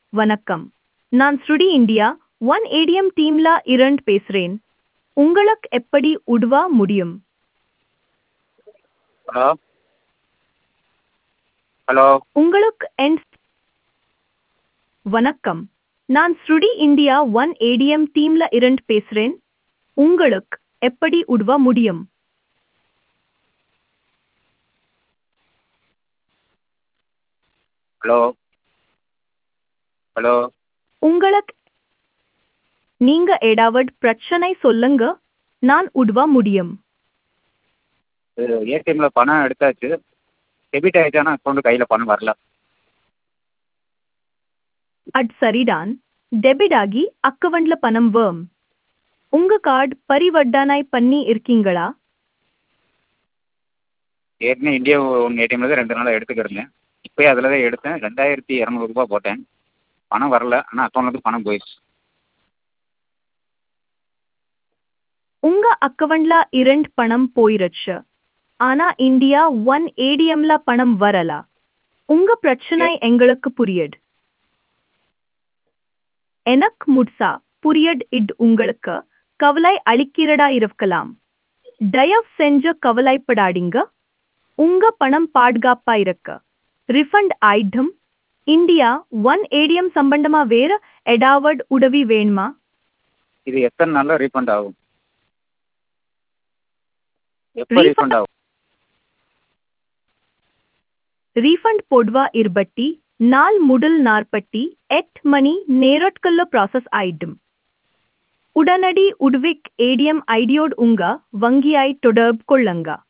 வணக்கம் நான் ஸ்ருடி இந்தியா ஒன் ஏடிஎம் டீம்ல இரண்டு பேசுறேன் உங்களுக்கு எப்படி உதவ முடியும் ஹலோ ஹலோ உங்களுக்கு என் வணக்கம் நான் ஸ்ருடி இந்தியா ஒன் ஏடிஎம் டீம்ல இரண்டு பேசுறேன் உங்களுக்கு எப்படி உதவ முடியும் ஹலோ ஹலோ உங்களுக்கு நீங்க ஏதாவது பிரச்சனை சொல்லுங்க நான் உதவ முடியும் இது ஏடிஎம்மில் பணம் எடுத்தாச்சு டெபிட் ஆகிடுச்சு ஆனால் அக்கௌண்ட்டு கையில் பணம் வரல அது சரிதான் டெபிட் ஆகி அக்கவுண்ட்ல பணம் வேம் உங்க கார்டு பரிவர்த்தனை பண்ணி இருக்கீங்களா ஏற்கனவே இந்தியா ஒன் ஏடிஎம்மில் தான் ரெண்டு நாளாக எடுத்துக்கிறேங்க இப்போயே அதில் தான் எடுத்தேன் ரெண்டாயிரத்தி இரநூறுபா போட்டேன் பணம் வரல ஆனால் அக்கௌண்ட்லேருந்து பணம் போயிடுச்சு உங்க அக்கவுண்ட்ல இரண்டு பணம் போயிருச்சு ஆனா இந்தியா ஒன் ஏடிஎம்ல பணம் வரல உங்க பிரச்சனை எங்களுக்கு புரியுது எனக்கு முட்சா புரியுது இது உங்களுக்கு கவலை அளிக்கிறதா இருக்கலாம் தயவு செஞ்சு கவலைப்படாதீங்க உங்க பணம் பாதுகாப்பா இருக்கு ரிஃபண்ட் ஆயிடும் இந்தியா ஒன் ஏடிஎம் சம்பந்தமா வேற ஏதாவது உதவி வேணுமா இது எத்தனை நாளில் ரீஃபண்ட் ஆகும் எப்போ Refund- ரீஃபண்ட் ஆகும் ರೀಫಂಡ್ ಪೊಡ್ವ ಇರ್ಬಟ್ಟಿ ನಾಲ್ ಮುಡಲ್ ನಾರ್ಪಟ್ಟಿ ಎಟ್ ಮನಿ ನೇರಟ್ಕಲ್ಲ ಪ್ರಾಸೆಸ್ ಆಯ್டும் உடனடி உட்விக் ஏடிஎம் ஐடியோட் உங்க வங்கியாய் தொடர்பு கொள்ளுங்க